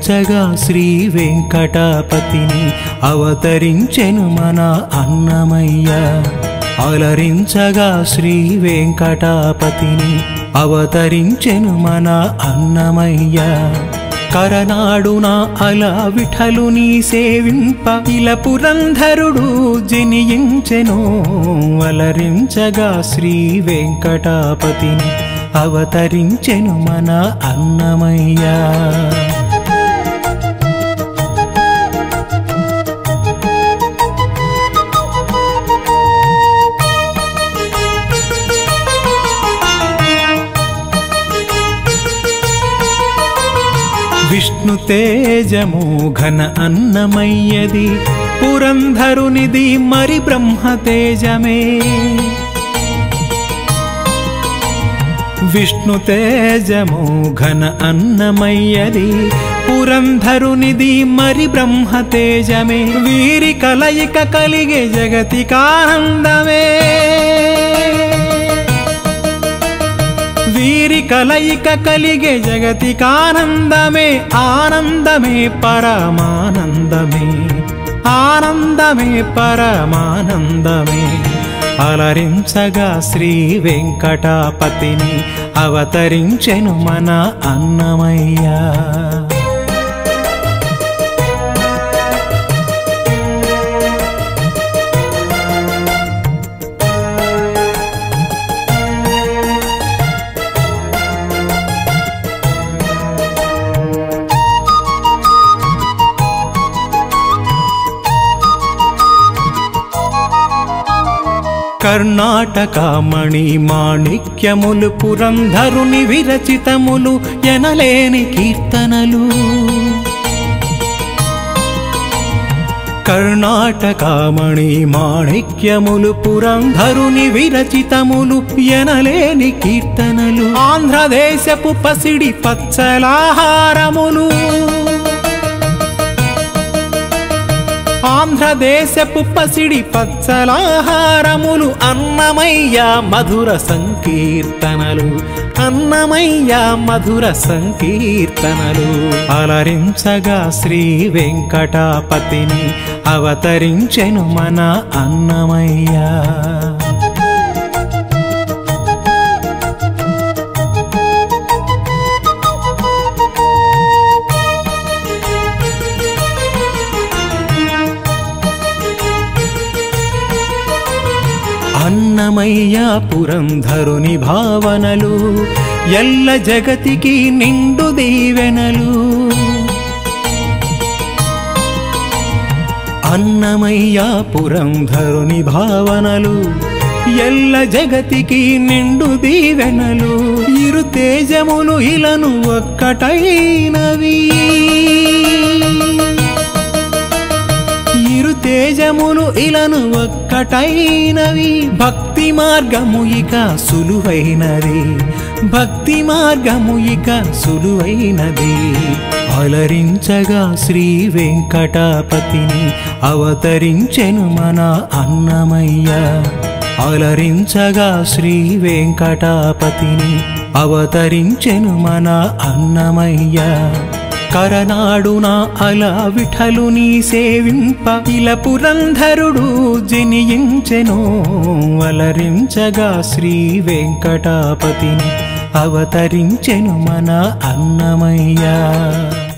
అలరించగా శ్రీ వెంకటాపతిని అవతరించెను మన అన్నమయ్య అలరించగా శ్రీ వెంకటాపతిని అవతరించెను మన అన్నమయ్య కరనాడున అలా విఠలుని సేవింప ఇల పురంధరుడు జనియించెను అలరించగా శ్రీ వెంకటాపతిని అవతరించెను మన అన్నమయ్య విష్ణు తేజము ఘన అన్నమయ్యది పురంధరునిది మరి బ్రహ్మ తేజమే విష్ణు తేజము ఘన అన్నమయ్యది పురంధరునిది మరి బ్రహ్మ తేజమే వీరి కలయిక కలిగే జగతికానందమే వీరి కలయిక కలిగే జగతికానందమే ఆనందమే పరమానందమే ఆనందమే పరమానందమే అలరించగా శ్రీ వెంకటాపతిని అవతరించెను మన అన్నమయ్య కర్ణాటక మణి మాణిక్యములు పురంధరుని విరచితములు ఎనలేని కీర్తనలు కర్ణాటక మణి మాణిక్యములు పురంధరుని విరచితములు ఎనలేని కీర్తనలు ఆంధ్రదేశపు పసిడి పచ్చలాహారములు ఆంధ్రదేశపు పసిడి పచ్చలాహారములు అన్నమయ్య మధుర సంకీర్తనలు అన్నమయ్య మధుర సంకీర్తనలు అలరించగా శ్రీ వెంకటాపతిని అవతరించెను మన అన్నమయ్య అన్నమయ్య పురంధరుని భావనలు ఎల్ల జగతికి నిండు దీవెనలు అన్నమయ్య పురంధరుని భావనలు ఎల్ల జగతికి నిండు దీవెనలు ఇరు తేజములు ఇలను ఒక్కటైనవి ఇరు తేజములు ఇలను ఒక్కటైనవి భక్తి మార్గము ఇక సులువైనది భక్తి మార్గము ఇక సులువైనది అలరించగా శ్రీ వెంకటాపతిని అవతరించెను మన అన్నమయ్య అలరించగా శ్రీ వెంకటాపతిని అవతరించెను మన అన్నమయ్య కరనాడున అలా విఠలుని సేవింప ఇల పురంధరుడు జనియించెను అలరించగా శ్రీ వెంకటాపతిని అవతరించెను మన అన్నమయ్య